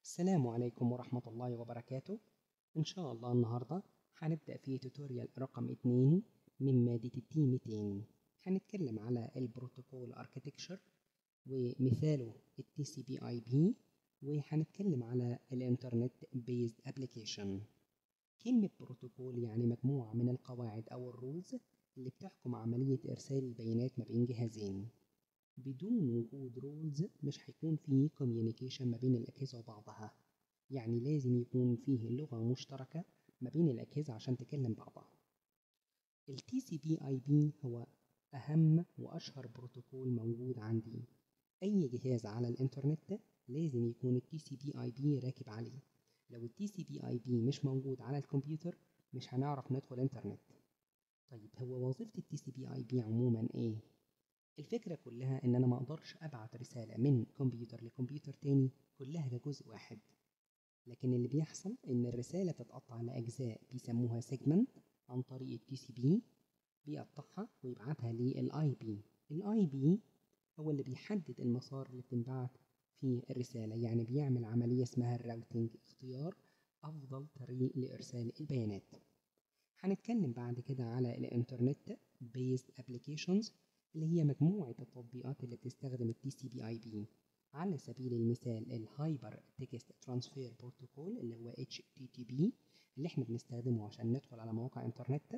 السلام عليكم ورحمة الله وبركاته إن شاء الله النهاردة هنبدأ في توتوريال رقم اتنين من مادة التي 200 هنتكلم على البروتوكول اركتكشر ومثاله التي سي بي اي بي وهنتكلم على الانترنت بيزد ابلكيشن كلمة بروتوكول يعني مجموعة من القواعد أو الرولز اللي بتحكم عملية إرسال البيانات ما بين جهازين بدون وجود رولز مش هيكون فيه كوميونيكيشن ما بين الأجهزة وبعضها يعني لازم يكون فيه لغة مشتركة ما بين الأجهزة عشان تكلم بعضها ال TCP/IP هو أهم وأشهر بروتوكول موجود عندي أي جهاز على الإنترنت لازم يكون ال TCP/IP راكب عليه لو ال TCP/IP مش موجود على الكمبيوتر مش هنعرف ندخل إنترنت طيب هو وظيفة ال TCP/IP عموما إيه؟ الفكرة كلها إن أنا ما أقدرش أبعت رسالة من كمبيوتر لكمبيوتر تاني كلها كجزء واحد لكن اللي بيحصل إن الرسالة بتتقطع لأجزاء بيسموها سيجمنت عن طريق التي سي بي بيقطعها ويبعتها للاي بي الاي بي هو اللي بيحدد المسار اللي بتنبعت فيه الرسالة يعني بيعمل عملية اسمها الراوتنج اختيار أفضل طريق لإرسال البيانات هنتكلم بعد كده على الانترنت بيزد ابلكيشنز اللي هي مجموعة التطبيقات اللي بتستخدم التي سي بي اي بي على سبيل المثال الهايبر تكست ترانسفير بروتوكول اللي هو HTTP اللي احنا بنستخدمه عشان ندخل على مواقع انترنت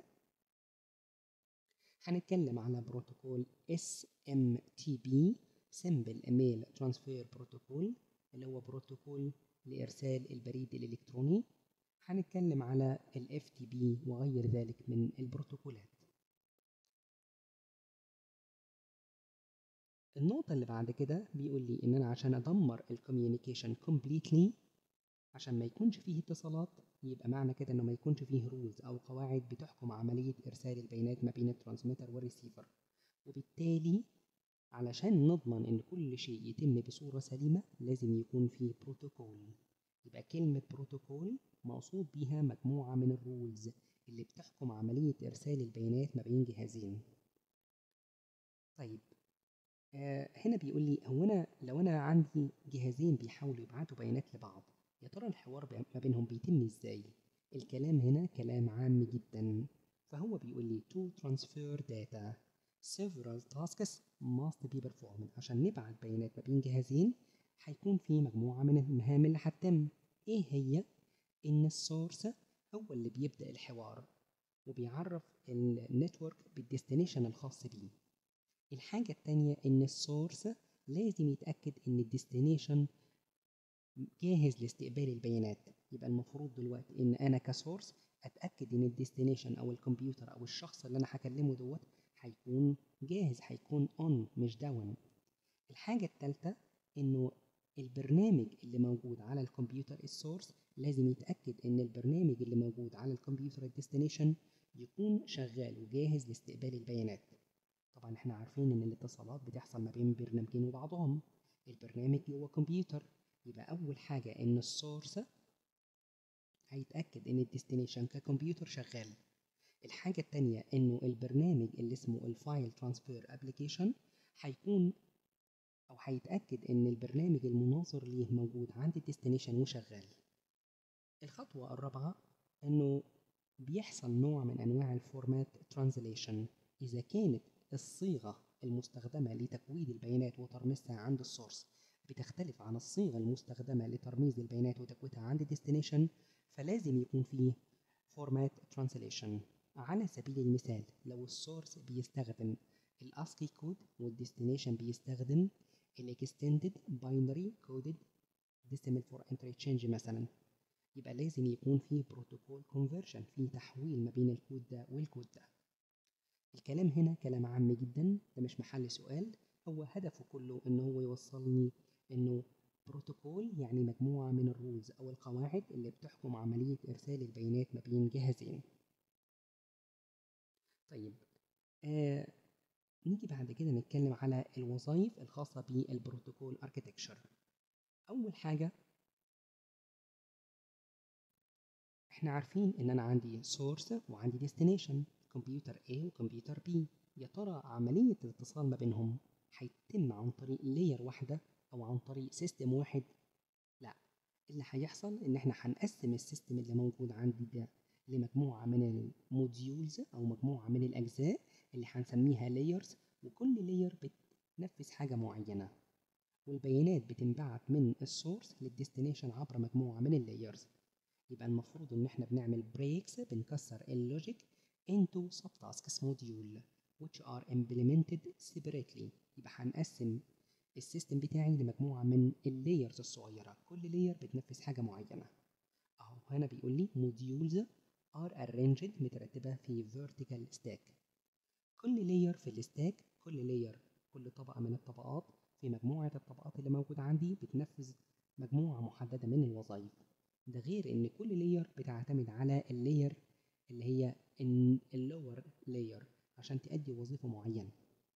هنتكلم على بروتوكول SMTP Simple Mail Transfer Protocol اللي هو بروتوكول لإرسال البريد الإلكتروني هنتكلم على ال FTP وغير ذلك من البروتوكولات النقطة اللي بعد كده بيقول لي إن أنا عشان أدمر الكوميونيكيشن كومبليتلي عشان ما يكونش فيه اتصالات يبقى معنى كده إنه ما يكونش فيه رولز أو قواعد بتحكم عملية إرسال البيانات ما بين الترانسميتر والريسيفر وبالتالي علشان نضمن إن كل شيء يتم بصورة سليمة لازم يكون فيه بروتوكول يبقى كلمة بروتوكول مقصود بيها مجموعة من الرولز اللي بتحكم عملية إرسال البيانات ما بين جهازين طيب آه هنا بيقول لي هو انا لو انا عندي جهازين بيحاولوا يبعتوا بيانات لبعض يا ترى الحوار ما بينهم بيتم ازاي الكلام هنا كلام عام جدا فهو بيقول لي to transfer data several tasks must be performed عشان نبعت بيانات ما بين جهازين هيكون في مجموعة من المهام اللي هتتم ايه هي ان السورس هو اللي بيبدأ الحوار وبيعرف النتورك بالديستنيشن الخاص بيه الحاجة التانية إن السورس لازم يتأكد إن الديستنيشن جاهز لاستقبال البيانات يبقى المفروض دلوقتي إن أنا كسورس أتأكد إن الديستنيشن أو الكمبيوتر أو الشخص اللي أنا هكلمه دوت هيكون جاهز هيكون أون مش داون الحاجة التالتة إنه البرنامج اللي موجود على الكمبيوتر السورس لازم يتأكد إن البرنامج اللي موجود على الكمبيوتر الديستنيشن يكون شغال وجاهز لاستقبال البيانات طبعا احنا عارفين ان الاتصالات بتحصل ما بين برنامجين وبعضهم البرنامج جوه كمبيوتر يبقى اول حاجه ان السورس هيتاكد ان الديستنيشن ككمبيوتر شغال الحاجه التانية انه البرنامج اللي اسمه الفايل ترانسفير ابلكيشن هيكون او هيتاكد ان البرنامج المناظر ليه موجود عند الديستنيشن وشغال الخطوه الرابعه انه بيحصل نوع من انواع الفورمات ترانزليشن اذا كانت الصيغة المستخدمة لتكويد البيانات وترميزها عند السورس بتختلف عن الصيغة المستخدمة لترميز البيانات وتكويدها عند الديستنيشن فلازم يكون فيه فورمات ترانسليشن على سبيل المثال لو السورس بيستخدم الاسكي كود والديستنيشن بيستخدم الاكستندد باينري كودد ديسيمال فور انترتشينج مثلا يبقى لازم يكون فيه بروتوكول كونفرجن فيه تحويل ما بين الكود ده والكود ده الكلام هنا كلام عام جدا ده مش محل سؤال هو هدفه كله ان هو يوصلني انه بروتوكول يعني مجموعة من الرولز او القواعد اللي بتحكم عملية ارسال البيانات ما بين جهازين طيب آه نيجي بعد كده نتكلم على الوظائف الخاصة بالبروتوكول اركتكشر اول حاجة احنا عارفين ان انا عندي سورس وعندي ديستنيشن كمبيوتر A وكمبيوتر B يا ترى عملية الاتصال ما بينهم هيتم عن طريق لاير واحدة أو عن طريق سيستم واحد لا اللي هيحصل ان احنا هنقسم السيستم اللي موجود عندي ده لمجموعة من الموديولز او مجموعة من الاجزاء اللي هنسميها layers وكل layer بتنفذ حاجة معينة والبيانات بتنبعت من السورس للديستنيشن عبر مجموعة من اللايرز يبقى المفروض ان احنا بنعمل بريكس بنكسر اللوجيك into subtasks module which are implemented separately يبقى هنقسم السيستم بتاعي لمجموعة من اللايرز الصغيرة كل لاير بتنفذ حاجة معينة اهو هنا بيقول لي modules are arranged مترتبة في vertical stack كل لاير في الستاك كل لاير كل طبقة من الطبقات في مجموعة الطبقات اللي موجودة عندي بتنفذ مجموعة محددة من الوظائف ده غير ان كل لاير بتعتمد على اللاير اللي هي اللور لاير عشان تأدي وظيفة معينة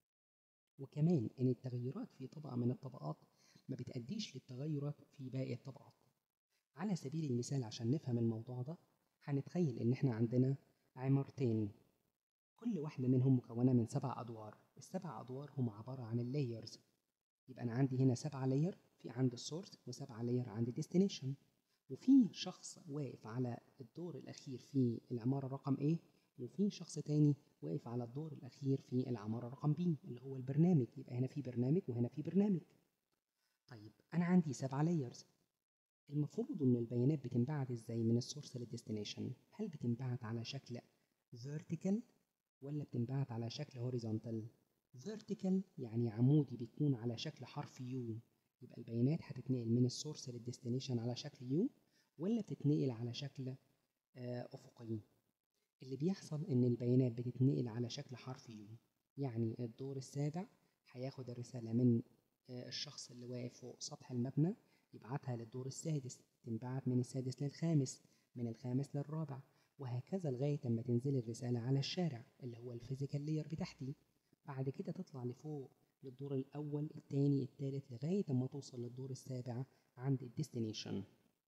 وكمان ان التغيرات في طبقة من الطبقات ما بتأديش للتغيرات في باقي الطبقات على سبيل المثال عشان نفهم الموضوع ده هنتخيل ان احنا عندنا عمارتين كل واحدة منهم مكونة من سبع أدوار السبع أدوار هم عبارة عن اللايرز يبقى أنا عندي هنا سبعة لاير في عند السورس وسبعة لاير عند الديستنيشن وفي شخص واقف على الدور الأخير في العمارة رقم A وفي شخص تاني واقف على الدور الأخير في العمارة رقم B اللي هو البرنامج يبقى هنا في برنامج وهنا في برنامج طيب أنا عندي سبعة لايرز المفروض إن البيانات بتنبعت إزاي من السورس للديستنيشن هل بتنبعت على شكل vertical ولا بتنبعت على شكل horizontal vertical يعني عمودي بيكون على شكل حرف U يبقى البيانات هتتنقل من السورس للديستنيشن على شكل U ولا بتتنقل على شكل آه أفقي اللي بيحصل إن البيانات بتتنقل على شكل حرف U يعني الدور السابع هياخد الرسالة من آه الشخص اللي واقف فوق سطح المبنى يبعتها للدور السادس تنبعت من السادس للخامس من الخامس للرابع وهكذا لغاية أما تنزل الرسالة على الشارع اللي هو الفيزيكال لاير بتاعتي بعد كده تطلع لفوق للدور الأول التاني التالت لغاية أما توصل للدور السابع عند الديستنيشن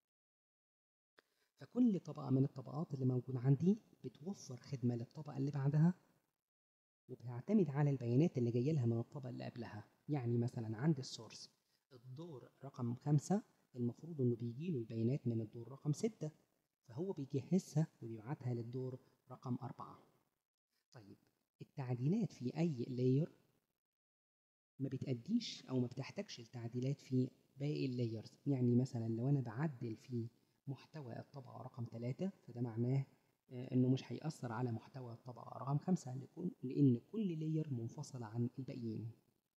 فكل طبقة من الطبقات اللي موجودة عندي بتوفر خدمة للطبقة اللي بعدها وبتعتمد على البيانات اللي جاية لها من الطبقة اللي قبلها يعني مثلا عند السورس الدور رقم خمسة المفروض إنه بيجيله البيانات من الدور رقم ستة فهو بيجهزها وبيبعتها للدور رقم أربعة طيب التعديلات في أي لاير ما بتأديش أو ما بتحتاجش التعديلات في باقي اللايرز يعني مثلا لو أنا بعدل في محتوى الطبقة رقم ثلاثة فده معناه إنه مش هيأثر على محتوى الطبقة رقم خمسة لأن كل لاير منفصلة عن الباقيين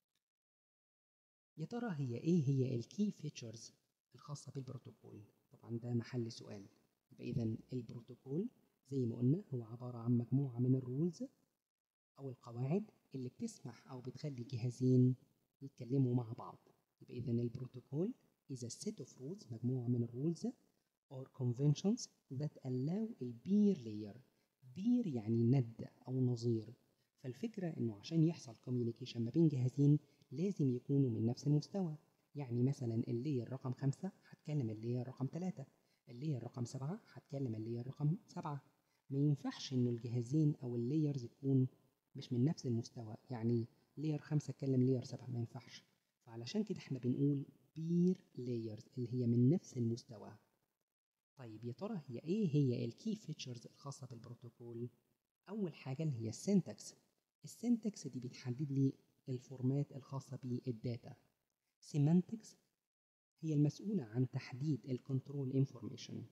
يا ترى هي إيه هي الكي فيتشرز الخاصة بالبروتوكول طبعا ده محل سؤال يبقى إذا البروتوكول زي ما قلنا هو عبارة عن مجموعة من الرولز أو القواعد اللي بتسمح أو بتخلي جهازين يتكلموا مع بعض يبقى إذا البروتوكول is a set of rules مجموعة من الرولز or conventions that allow a peer layer peer يعني ند أو نظير فالفكرة إنه عشان يحصل communication ما بين جهازين لازم يكونوا من نفس المستوى يعني مثلا اللاير رقم خمسة هتكلم اللاير رقم ثلاثة اللاير رقم سبعة هتكلم اللاير رقم سبعة ما ينفعش إنه الجهازين أو اللايرز يكون مش من نفس المستوى يعني لاير خمسة اتكلم لاير سبعة ما ينفعش فعلشان كده احنا بنقول بير لايرز اللي هي من نفس المستوى طيب يا ترى هي ايه هي الكي فيتشرز الخاصة بالبروتوكول أول حاجة اللي هي السنتكس السنتكس دي بتحدد لي الفورمات الخاصة بالداتا سيمانتكس هي المسؤولة عن تحديد الكنترول انفورميشن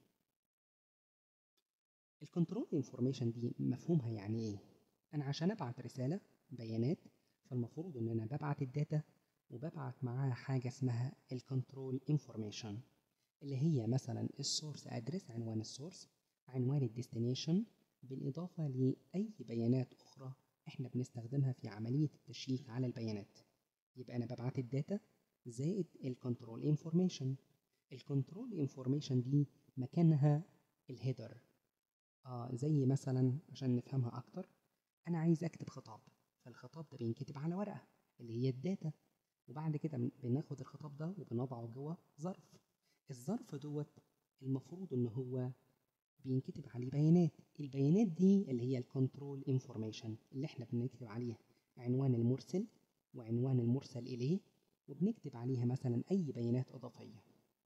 الكنترول انفورميشن دي مفهومها يعني ايه انا عشان ابعت رسالة بيانات فالمفروض ان انا ببعت الداتا وببعت معاها حاجة اسمها الكنترول انفورميشن اللي هي مثلا السورس ادرس عنوان السورس عنوان الديستنيشن بالاضافة لاي بيانات اخرى احنا بنستخدمها في عملية التشيك على البيانات يبقى انا ببعت الداتا زائد الكنترول انفورميشن الكنترول انفورميشن دي مكانها الهيدر آه زي مثلا عشان نفهمها اكتر انا عايز اكتب خطاب فالخطاب ده بينكتب على ورقه اللي هي الداتا وبعد كده بناخد الخطاب ده وبنضعه جوه ظرف الظرف دوت المفروض ان هو بينكتب عليه بيانات البيانات دي اللي هي الكنترول انفورميشن اللي احنا بنكتب عليها عنوان المرسل وعنوان المرسل اليه وبنكتب عليها مثلا اي بيانات اضافيه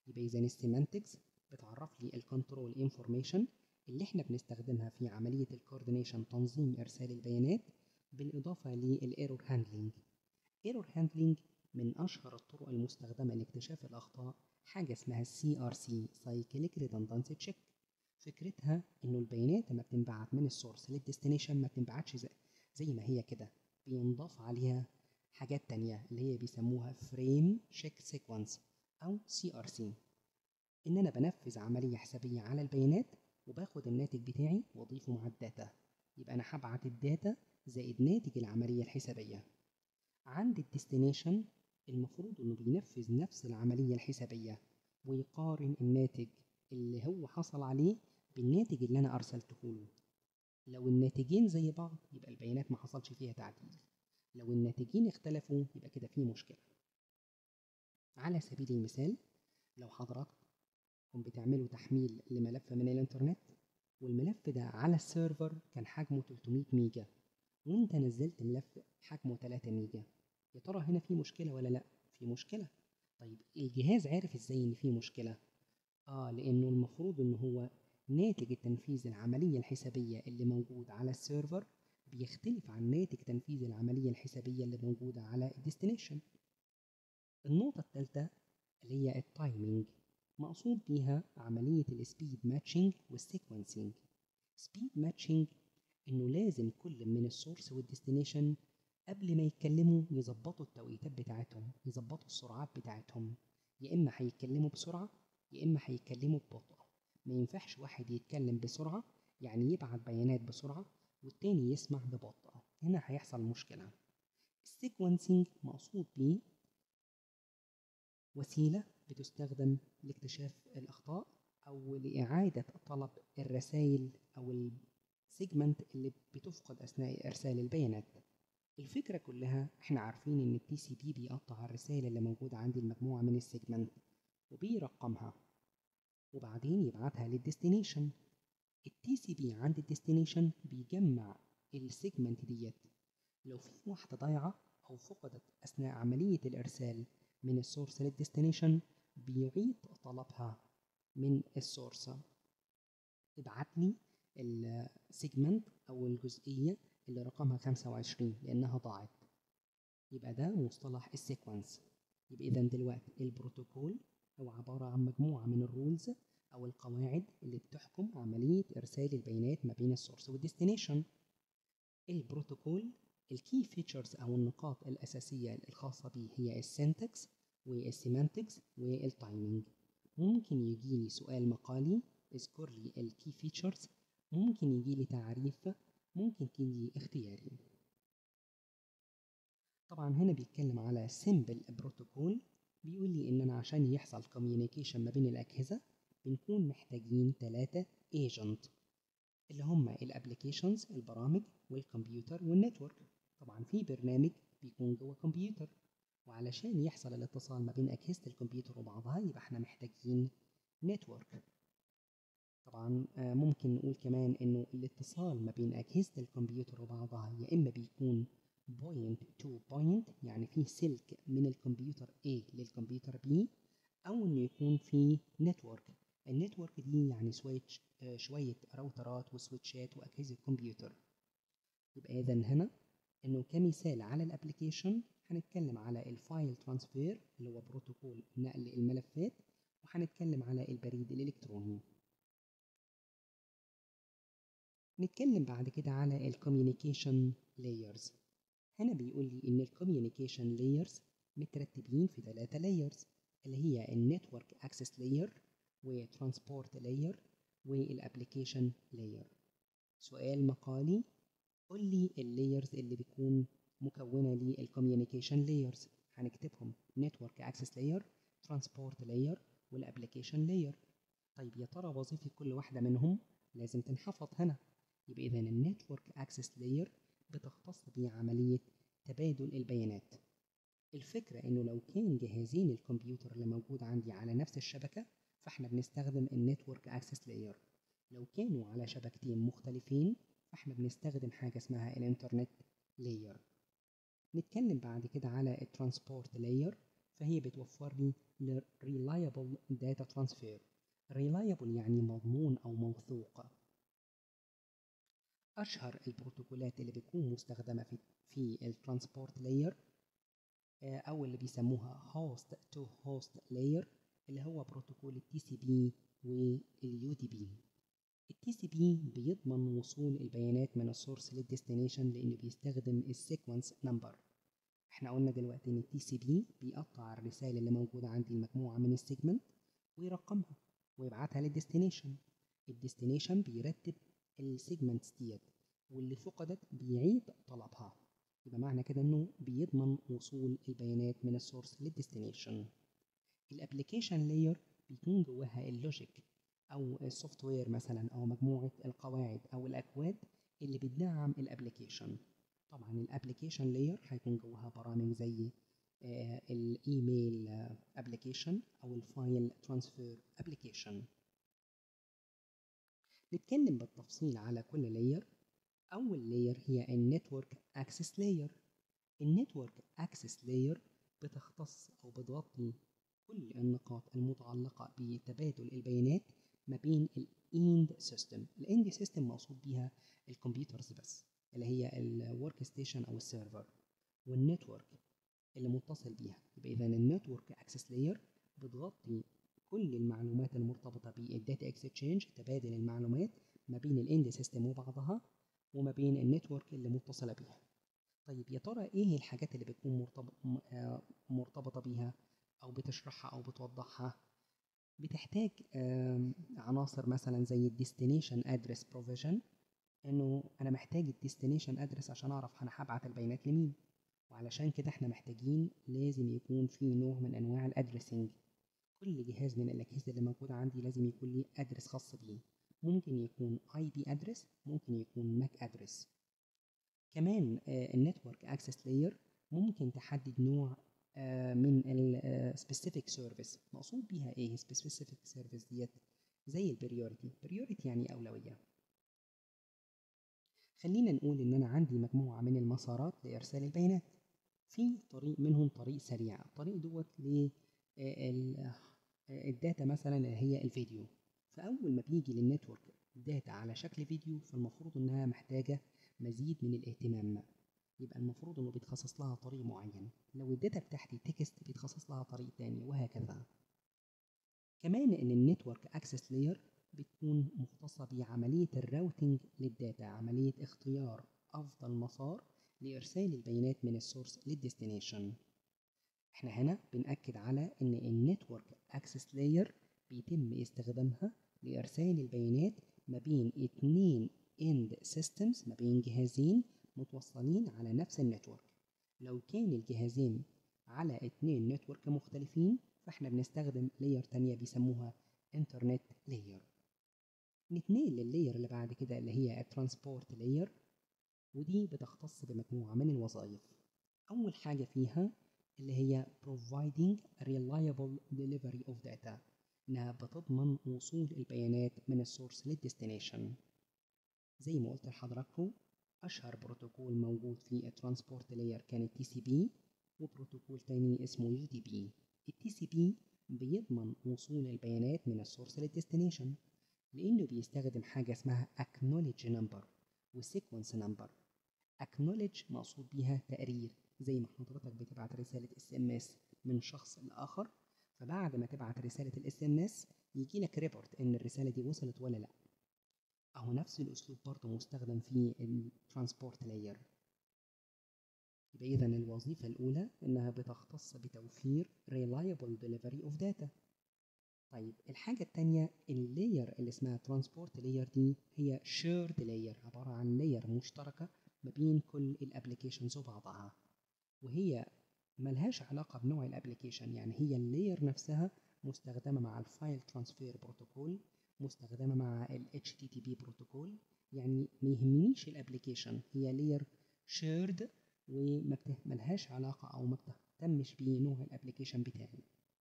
يبقى إذا السيمانتكس بتعرف لي الكنترول انفورميشن اللي احنا بنستخدمها في عملية الكوردينيشن تنظيم إرسال البيانات بالإضافة للإيرور هاندلنج ايرور هاندلنج من أشهر الطرق المستخدمة لاكتشاف الأخطاء حاجة اسمها السي ار سي Cyclic Redundancy Check فكرتها إنه البيانات لما بتنبعت من السورس للديستنيشن ما بتنبعتش زي, زي ما هي كده بينضاف عليها حاجات تانية اللي هي بيسموها فريم شيك سيكونس أو سي ار سي إن أنا بنفذ عملية حسابية على البيانات وباخد الناتج بتاعي وأضيفه مع الداتا يبقى أنا هبعت الداتا زائد ناتج العملية الحسابية عند الديستنيشن المفروض إنه بينفذ نفس العملية الحسابية ويقارن الناتج اللي هو حصل عليه بالناتج اللي أنا أرسلته له لو الناتجين زي بعض يبقى البيانات ما حصلش فيها تعديل لو الناتجين اختلفوا يبقى كده في مشكلة على سبيل المثال لو حضراتكم بتعملوا تحميل لملف من الانترنت والملف ده على السيرفر كان حجمه 300 ميجا وانت نزلت ملف حجمه 3 ميجا يا ترى هنا في مشكلة ولا لا في مشكلة طيب الجهاز عارف ازاي ان في مشكلة اه لانه المفروض ان هو ناتج التنفيذ العملية الحسابية اللي موجود على السيرفر بيختلف عن ناتج تنفيذ العملية الحسابية اللي موجودة على الديستنيشن النقطة الثالثة اللي هي التايمينج مقصود بيها عملية السبيد ماتشنج والسيكونسينج سبيد ماتشنج انه لازم كل من السورس والديستنيشن قبل ما يتكلموا يظبطوا التوقيتات بتاعتهم يظبطوا السرعات بتاعتهم يا اما هيتكلموا بسرعة يا اما هيتكلموا ببطء ما ينفعش واحد يتكلم بسرعة يعني يبعت بيانات بسرعة والتاني يسمع ببطء هنا هيحصل مشكلة السيكونسينج مقصود بيه وسيلة بتستخدم لاكتشاف الأخطاء أو لإعادة طلب الرسائل أو السيجمنت اللي بتفقد أثناء إرسال البيانات الفكرة كلها احنا عارفين ان التي سي بي بيقطع الرسائل اللي موجودة عند المجموعة من السيجمنت وبيرقمها وبعدين يبعتها للديستنيشن التي سي بي عند الديستنيشن بيجمع السيجمنت ديت لو في واحدة ضايعة أو فقدت أثناء عملية الإرسال من السورس للديستنيشن بيعيد طلبها من السورس ابعت لي السيجمنت أو الجزئية اللي رقمها 25 لأنها ضاعت يبقى ده مصطلح السيكونس يبقى إذا دلوقتي البروتوكول هو عبارة عن مجموعة من الرولز أو القواعد اللي بتحكم عملية إرسال البيانات ما بين السورس والديستنيشن البروتوكول الكي فيتشرز أو النقاط الأساسية الخاصة به هي السنتكس والسيمانتكس والتايمينج ممكن يجيلي سؤال مقالي اذكر لي الكي فيتشرز ممكن يجيلي تعريف ممكن تيجي اختياري طبعا هنا بيتكلم على سيمبل بروتوكول بيقول لي ان انا عشان يحصل كوميونيكيشن ما بين الاجهزه بنكون محتاجين ثلاثة ايجنت اللي هم الابليكيشنز البرامج والكمبيوتر والنتورك طبعا في برنامج بيكون جوه كمبيوتر وعلشان يحصل الاتصال ما بين اجهزه الكمبيوتر وبعضها يبقى احنا محتاجين نتورك طبعا ممكن نقول كمان انه الاتصال ما بين اجهزه الكمبيوتر وبعضها يا اما بيكون بوينت تو بوينت يعني في سلك من الكمبيوتر A للكمبيوتر B او انه يكون في نتورك النتورك دي يعني سويتش شويه راوترات وسويتشات واجهزه كمبيوتر يبقى اذا هنا انه كمثال على الابلكيشن هنتكلم على الفايل ترانسفير اللي هو بروتوكول نقل الملفات وهنتكلم على البريد الالكتروني نتكلم بعد كده على الكوميونيكيشن لايرز هنا بيقول لي ان الكوميونيكيشن لايرز مترتبين في ثلاثة لايرز اللي هي النتورك اكسس لاير وترانسبورت لاير والابلكيشن لاير سؤال مقالي قول لي اللايرز اللي بتكون مكونة للكوميونيكيشن لايرز هنكتبهم نتورك اكسس لاير ترانسبورت لاير والابلكيشن لاير طيب يا ترى وظيفة كل واحدة منهم لازم تنحفظ هنا يبقى إذا النتورك اكسس لاير بتختص بعملية تبادل البيانات الفكرة إنه لو كان جهازين الكمبيوتر اللي موجود عندي على نفس الشبكة فإحنا بنستخدم النتورك اكسس لاير لو كانوا على شبكتين مختلفين فإحنا بنستخدم حاجة اسمها الانترنت لاير نتكلم بعد كده على الترانسبورت لاير فهي بتوفر لي ل reliable data transfer reliable يعني مضمون أو موثوق أشهر البروتوكولات اللي بتكون مستخدمة في في الترانسبورت لاير أو اللي بيسموها host to host layer اللي هو بروتوكول التي سي بي واليو دي بي التي سي بي بيضمن وصول البيانات من السورس للديستنيشن لأنه بيستخدم السيكونس نمبر احنا قلنا دلوقتي ان التي سي بي بيقطع الرسالة اللي موجودة عندي المجموعة من السيجمنت ويرقمها ويبعتها للديستنيشن الديستنيشن بيرتب السيجمنتس ديت واللي فقدت بيعيد طلبها يبقى معنى كده انه بيضمن وصول البيانات من السورس للديستنيشن الابلكيشن لاير بيكون جواها اللوجيك او السوفت وير مثلا او مجموعه القواعد او الاكواد اللي بتدعم الابلكيشن طبعا الابلكيشن لاير هيكون جواها برامج زي الايميل ابلكيشن او الفايل ترانسفير ابلكيشن نتكلم بالتفصيل على كل لاير اول لاير هي النتورك اكسس لاير النتورك اكسس لاير بتختص او بتغطي كل النقاط المتعلقة بتبادل البيانات ما بين الاند سيستم الاند سيستم مقصود بيها الكمبيوترز بس اللي هي الورك ستيشن او السيرفر والنتورك اللي متصل بيها يبقى اذا النتورك اكسس لاير بتغطي كل المعلومات المرتبطة بالداتا اكسشينج تبادل المعلومات ما بين الاند سيستم وبعضها وما بين النتورك اللي متصلة بيها طيب يا ترى ايه الحاجات اللي بتكون مرتبط مرتبطة بيها او بتشرحها او بتوضحها بتحتاج عناصر مثلا زي الديستنيشن ادرس بروفيجن انه انا محتاج الديستنيشن ادرس عشان اعرف انا هبعت البيانات لمين وعلشان كده احنا محتاجين لازم يكون في نوع من انواع الادرسنج كل جهاز من الاجهزه اللي موجوده عندي لازم يكون ليه ادرس خاص بيه ممكن يكون اي بي ادرس ممكن يكون ماك ادرس كمان النتورك اكسس لاير ممكن تحدد نوع من ال specific service مقصود بيها ايه specific service ديت زي البريوريتي بريوريتي يعني أولوية خلينا نقول إن أنا عندي مجموعة من المسارات لإرسال البيانات في طريق منهم طريق سريع الطريق دوت للداتا مثلا اللي هي الفيديو فأول ما بيجي للنتورك داتا على شكل فيديو فالمفروض إنها محتاجة مزيد من الاهتمام يبقى المفروض انه بيتخصص لها طريق معين لو الداتا بتاعتي تكست بيتخصص لها طريق تاني وهكذا كمان ان النتورك اكسس لاير بتكون مختصة بعملية الراوتنج للداتا عملية اختيار افضل مسار لارسال البيانات من السورس للديستنيشن احنا هنا بنأكد على ان النتورك اكسس لاير بيتم استخدامها لارسال البيانات ما بين اتنين اند سيستمز ما بين جهازين متوصلين على نفس النتورك لو كان الجهازين على اتنين نتورك مختلفين فاحنا بنستخدم لاير تانية بيسموها انترنت لاير نتنقل لللاير اللي بعد كده اللي هي الترانسبورت لاير ودي بتختص بمجموعة من الوظائف أول حاجة فيها اللي هي providing reliable delivery of data إنها بتضمن وصول البيانات من السورس للديستنيشن زي ما قلت لحضراتكم أشهر بروتوكول موجود في الترانسبورت لاير كان التي سي بي وبروتوكول تاني اسمه يو دي بي التي سي بي بيضمن وصول البيانات من السورس للديستنيشن لأنه بيستخدم حاجة اسمها acknowledge number و sequence number acknowledge مقصود بيها تقرير زي ما حضرتك بتبعت رسالة اس ام اس من شخص لآخر فبعد ما تبعت رسالة الاس ام اس يجي لك ريبورت ان الرسالة دي وصلت ولا لا أهو نفس الأسلوب برضه مستخدم في الترانسبورت لاير يبقى إذا الوظيفة الأولى إنها بتختص بتوفير reliable delivery of data طيب الحاجة التانية اللاير اللي اسمها ترانسبورت لاير دي هي shared لاير عبارة عن لاير مشتركة ما بين كل الابليكيشنز وبعضها وهي ملهاش علاقة بنوع الابليكيشن يعني هي اللاير نفسها مستخدمة مع الفايل ترانسفير بروتوكول مستخدمة مع ال HTTP بروتوكول يعني ما يهمنيش الابليكيشن هي لاير شيرد وما ملهاش علاقة أو ما بتهتمش بنوع الابليكيشن بتاعي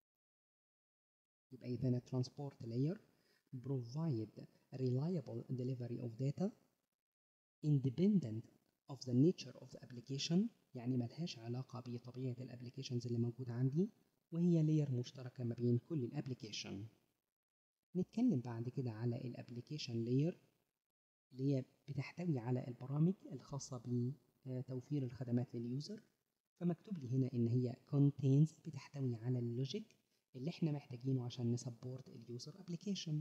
يبقى إذا transport layer provide reliable delivery of data independent of the nature of the application يعني ملهاش علاقة بطبيعة الابليكيشنز اللي موجودة عندي وهي لاير مشتركة ما بين كل الابليكيشن نتكلم بعد كده على الابليكيشن لاير اللي هي بتحتوي على البرامج الخاصة بتوفير الخدمات لليوزر فمكتوب لي هنا ان هي contains بتحتوي على اللوجيك اللي احنا محتاجينه عشان نسبورت اليوزر ابليكيشن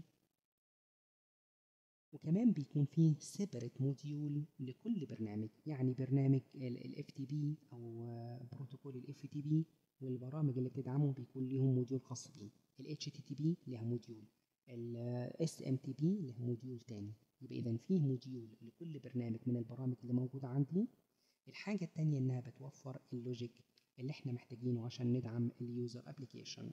وكمان بيكون فيه separate موديول لكل برنامج يعني برنامج ال FTP او بروتوكول ال FTP والبرامج اللي بتدعمه بيكون ليهم موديول خاص بيه ال HTTP ليها موديول ال SMTP ليها موديول تاني يبقى اذا فيه موديول لكل برنامج من البرامج اللي موجودة عندي الحاجة التانية انها بتوفر اللوجيك اللي احنا محتاجينه عشان ندعم اليوزر ابليكيشن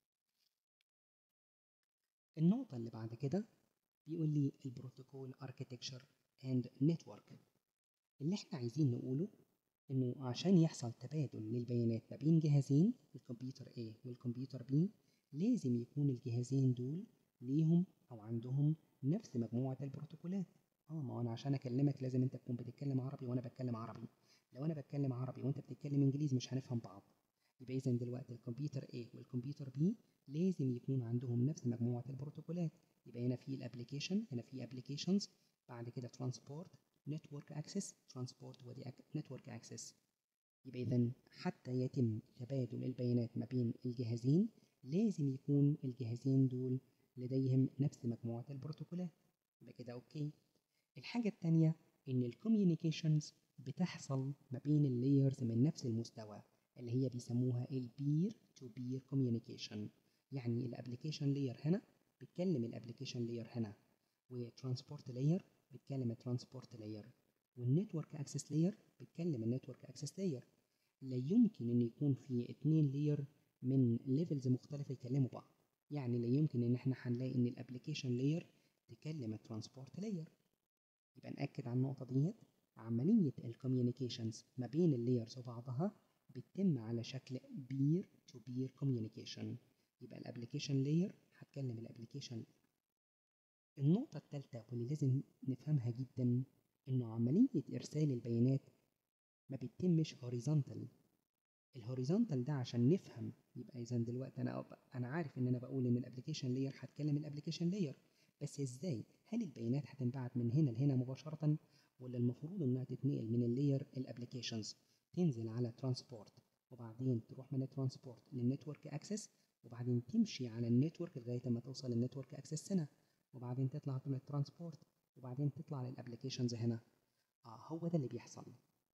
النقطة اللي بعد كده بيقول لي البروتوكول اركتكتشر اند نتورك اللي احنا عايزين نقوله انه عشان يحصل تبادل للبيانات ما بين جهازين الكمبيوتر A والكمبيوتر B لازم يكون الجهازين دول ليهم او عندهم نفس مجموعة البروتوكولات اه ما انا عشان اكلمك لازم انت تكون بتتكلم عربي وانا بتكلم عربي لو انا بتكلم عربي وانت بتتكلم انجليزي مش هنفهم بعض يبقى اذا دلوقتي الكمبيوتر A والكمبيوتر B لازم يكون عندهم نفس مجموعة البروتوكولات يبقى هنا في الابليكيشن هنا في ابليكيشنز بعد كده ترانسبورت نتورك اكسس ترانسبورت ودي نتورك اكسس يبقى اذا حتى يتم تبادل البيانات ما بين الجهازين لازم يكون الجهازين دول لديهم نفس مجموعة البروتوكولات يبقى كده اوكي الحاجة التانية ان الكوميونيكيشنز بتحصل ما بين اللايرز من نفس المستوى اللي هي بيسموها البير تو بير كوميونيكيشن يعني الابليكيشن لاير هنا بتكلم الابليكيشن لاير هنا وترانسبورت لاير بتكلم الترانسبورت لاير والنتورك اكسس لاير بتكلم النتورك اكسس لاير لا يمكن ان يكون في اتنين لاير من ليفلز مختلفة يكلموا بعض يعني لا يمكن ان احنا هنلاقي ان الابليكيشن لاير تكلم الترانسبورت لاير يبقى نأكد على النقطة ديت عملية الكوميونيكيشنز ما بين اللايرز وبعضها بتتم على شكل بير تو بير كوميونيكيشن يبقى الابليكيشن لاير هتكلم الابليكيشن النقطة الثالثة واللي لازم نفهمها جدا إنه عملية إرسال البيانات ما بتتمش هوريزونتال الهوريزونتال ده عشان نفهم يبقى إذا دلوقتي أنا أنا عارف إن أنا بقول إن الابليكيشن لاير هتكلم الابليكيشن لاير بس إزاي؟ هل البيانات هتنبعت من هنا لهنا مباشرة ولا المفروض إنها تتنقل من اللاير الابليكيشنز تنزل على ترانسبورت وبعدين تروح من الترانسبورت للنتورك اكسس وبعدين تمشي على النتورك لغايه ما توصل للنتورك اكسس هنا وبعدين تطلع من الترانسبورت وبعدين تطلع للابلكيشنز هنا اه هو ده اللي بيحصل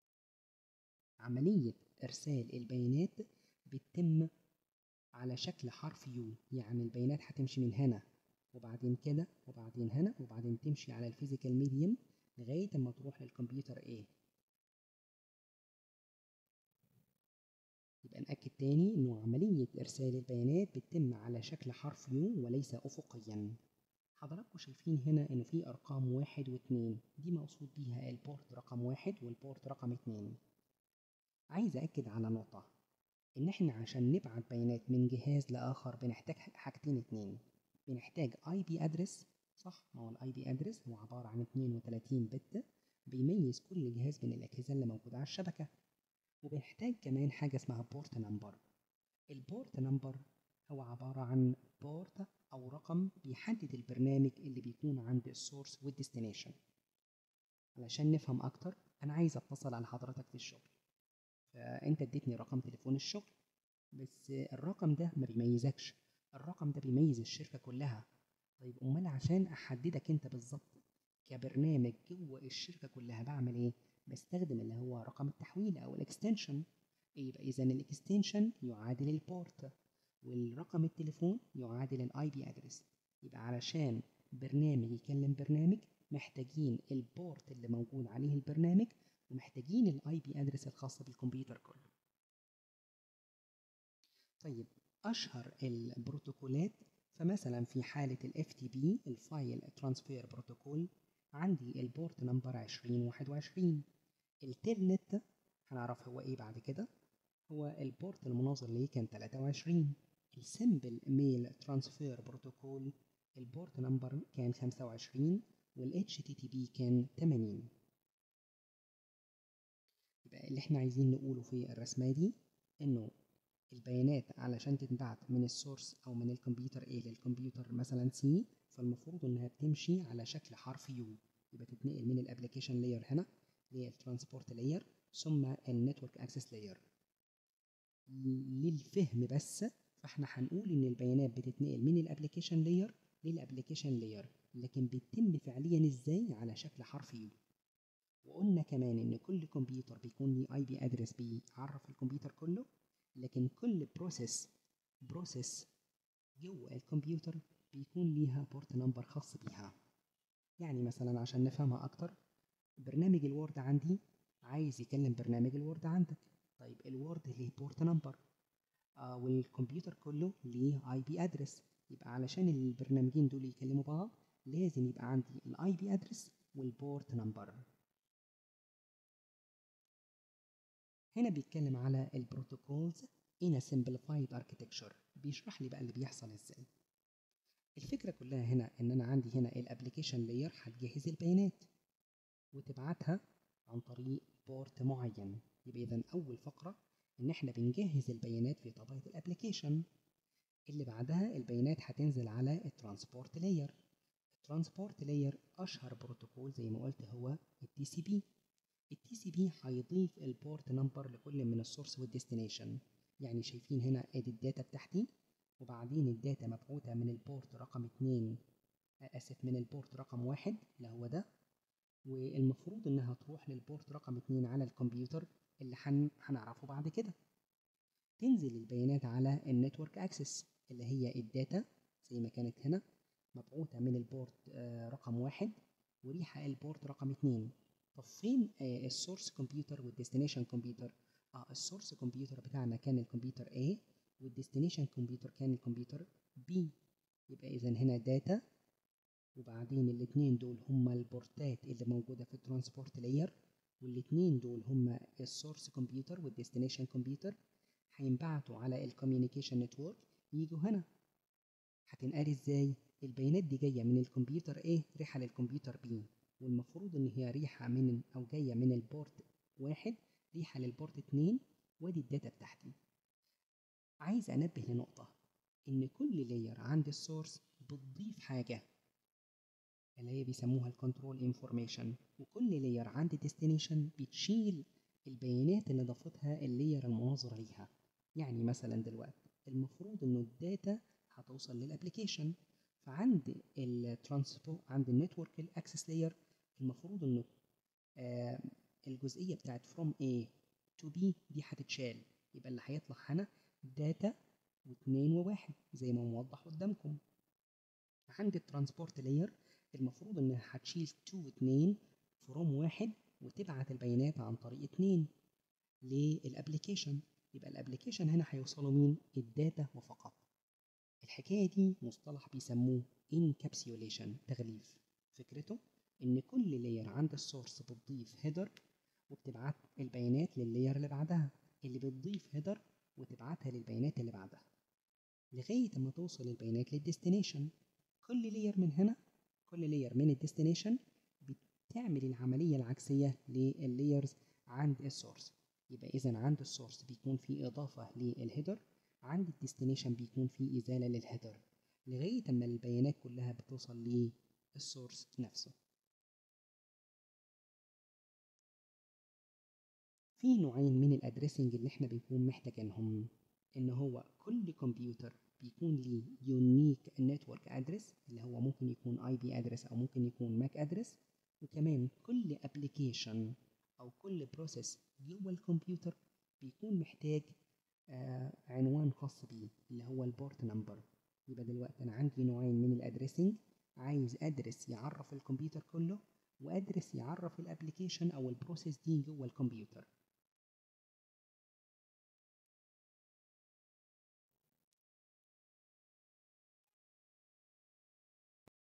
عمليه ارسال البيانات بتتم على شكل حرف يو يعني البيانات هتمشي من هنا وبعدين كده وبعدين هنا وبعدين تمشي على الفيزيكال ميديم لغايه ما تروح للكمبيوتر A يبقى نأكد تاني إنه عملية إرسال البيانات بتتم على شكل حرف يو وليس أفقيا حضراتكم شايفين هنا إنه في أرقام واحد واتنين دي مقصود بيها البورت رقم واحد والبورت رقم اتنين عايز أكد على نقطة إن إحنا عشان نبعت بيانات من جهاز لآخر بنحتاج حاجتين اتنين بنحتاج اي بي ادرس صح ما هو الاي بي ادرس هو عبارة عن 32 بت بيميز كل جهاز من الأجهزة اللي موجودة على الشبكة وبنحتاج كمان حاجة اسمها بورت نمبر البورت نمبر هو عبارة عن بورت أو رقم بيحدد البرنامج اللي بيكون عند السورس والديستنيشن علشان نفهم أكتر أنا عايز أتصل على حضرتك في الشغل فأنت اديتني رقم تليفون الشغل بس الرقم ده ما بيميزكش الرقم ده بيميز الشركة كلها طيب أمال عشان أحددك أنت بالظبط كبرنامج جوه الشركة كلها بعمل إيه؟ بستخدم اللي هو رقم التحويل او الاكستنشن يبقى اذا الاكستنشن يعادل البورت والرقم التليفون يعادل الاي بي ادرس يبقى علشان برنامج يكلم برنامج محتاجين البورت اللي موجود عليه البرنامج ومحتاجين الاي بي ادرس الخاصه بالكمبيوتر كله طيب اشهر البروتوكولات فمثلا في حاله الاف تي بي الفايل ترانسفير بروتوكول عندي البورت نمبر عشرين واحد وعشرين التلنت هنعرف هو ايه بعد كده هو البورت المناظر ليه كان تلاتة وعشرين السمبل ميل ترانسفير بروتوكول البورت نمبر كان خمسة وعشرين وال HTTP كان تمانين يبقى اللي احنا عايزين نقوله في الرسمة دي انه البيانات علشان تتبعت من السورس او من الكمبيوتر A للكمبيوتر مثلا C فالمفروض انها بتمشي على شكل حرف U يبقى تتنقل من الابلكيشن لاير هنا للترانسبورت لاير ثم النتورك اكسس لاير للفهم بس فاحنا هنقول ان البيانات بتتنقل من الابلكيشن لاير للابلكيشن لاير لكن بتتم فعليا ازاي على شكل حرف يو وقلنا كمان ان كل كمبيوتر بيكون ليه اي بي ادرس بيعرف الكمبيوتر كله لكن كل بروسيس بروسيس جوه الكمبيوتر بيكون ليها بورت نمبر خاص بيها يعني مثلا عشان نفهمها اكتر برنامج الوورد عندي عايز يكلم برنامج الوورد عندك طيب الوورد ليه بورت نمبر آه والكمبيوتر كله ليه اي بي ادرس يبقى علشان البرنامجين دول يكلموا بعض لازم يبقى عندي الاي بي ادرس والبورت نمبر هنا بيتكلم على البروتوكولز in a simplified architecture بيشرح لي بقى اللي بيحصل ازاي الفكرة كلها هنا ان انا عندي هنا الابليكيشن لاير هتجهز البيانات وتبعتها عن طريق بورت معين يبقى اذا اول فقرة ان احنا بنجهز البيانات في طبقة الابليكيشن اللي بعدها البيانات هتنزل على الترانسبورت لاير الترانسبورت لاير اشهر بروتوكول زي ما قلت هو التي سي بي التي سي بي هيضيف البورت نمبر لكل من السورس والديستنيشن يعني شايفين هنا ادي الداتا بتاعتي وبعدين الداتا مبعوثة من البورت رقم اتنين اسف من البورت رقم واحد اللي هو ده والمفروض انها تروح للبورت رقم اتنين على الكمبيوتر اللي هنعرفه بعد كده تنزل البيانات على النتورك اكسس اللي هي الداتا زي ما كانت هنا مبعوثة من البورت رقم واحد وريحة البورت رقم اتنين طب فين السورس كمبيوتر والديستنيشن كمبيوتر اه السورس كمبيوتر بتاعنا كان الكمبيوتر A والديستنيشن كمبيوتر كان الكمبيوتر B يبقى اذا هنا داتا وبعدين الاثنين دول هما البورتات اللي موجوده في الترانسبورت لاير والاثنين دول هما السورس كمبيوتر والديستنيشن كمبيوتر هينبعتوا على الكوميونيكيشن نتورك يجوا هنا هتنقال ازاي البيانات دي جايه من الكمبيوتر A ريحه للكمبيوتر B والمفروض ان هي ريحه من او جايه من البورت واحد ريحه للبورت اتنين وادي الداتا بتاعتي عايز انبه لنقطه ان كل لاير عند السورس بتضيف حاجه اللي هي بيسموها الكنترول انفورميشن وكل لاير عند ديستنيشن بتشيل البيانات اللي ضافتها اللاير المناظره ليها يعني مثلا دلوقتي المفروض انه الداتا هتوصل للابلكيشن فعند الترانسبو عند النتورك الاكسس لاير المفروض انه آه الجزئيه بتاعت from A to B دي هتتشال يبقى اللي هيطلع هنا داتا واتنين وواحد زي ما موضح قدامكم عند الترانسبورت لاير المفروض انها هتشيل 2 و2 فروم واحد وتبعت البيانات عن طريق اتنين للابليكيشن يبقى الابليكيشن هنا هيوصلوا مين الداتا وفقط الحكايه دي مصطلح بيسموه انكابسيوليشن تغليف فكرته ان كل لاير عند السورس بتضيف هيدر وبتبعت البيانات لللاير اللي بعدها اللي بتضيف هيدر وتبعتها للبيانات اللي بعدها لغايه ما توصل البيانات للديستنيشن كل لاير من هنا كل لاير من الديستنيشن بتعمل العمليه العكسيه لللايرز عند السورس يبقى اذا عند السورس بيكون في اضافه للهيدر عند الديستنيشن بيكون في ازاله للهيدر لغايه اما البيانات كلها بتوصل للسورس نفسه في نوعين من الادريسنج اللي احنا بنكون محتاجينهم ان هو كل كمبيوتر بيكون ليه يونيك نتورك ادرس اللي هو ممكن يكون اي بي ادرس او ممكن يكون ماك ادرس وكمان كل ابلكيشن او كل بروسيس جوه الكمبيوتر بيكون محتاج آه عنوان خاص بيه اللي هو البورت نمبر يبقى دلوقتي انا عندي نوعين من الادريسنج عايز ادرس يعرف الكمبيوتر كله وادرس يعرف الابلكيشن او البروسيس دي جوه الكمبيوتر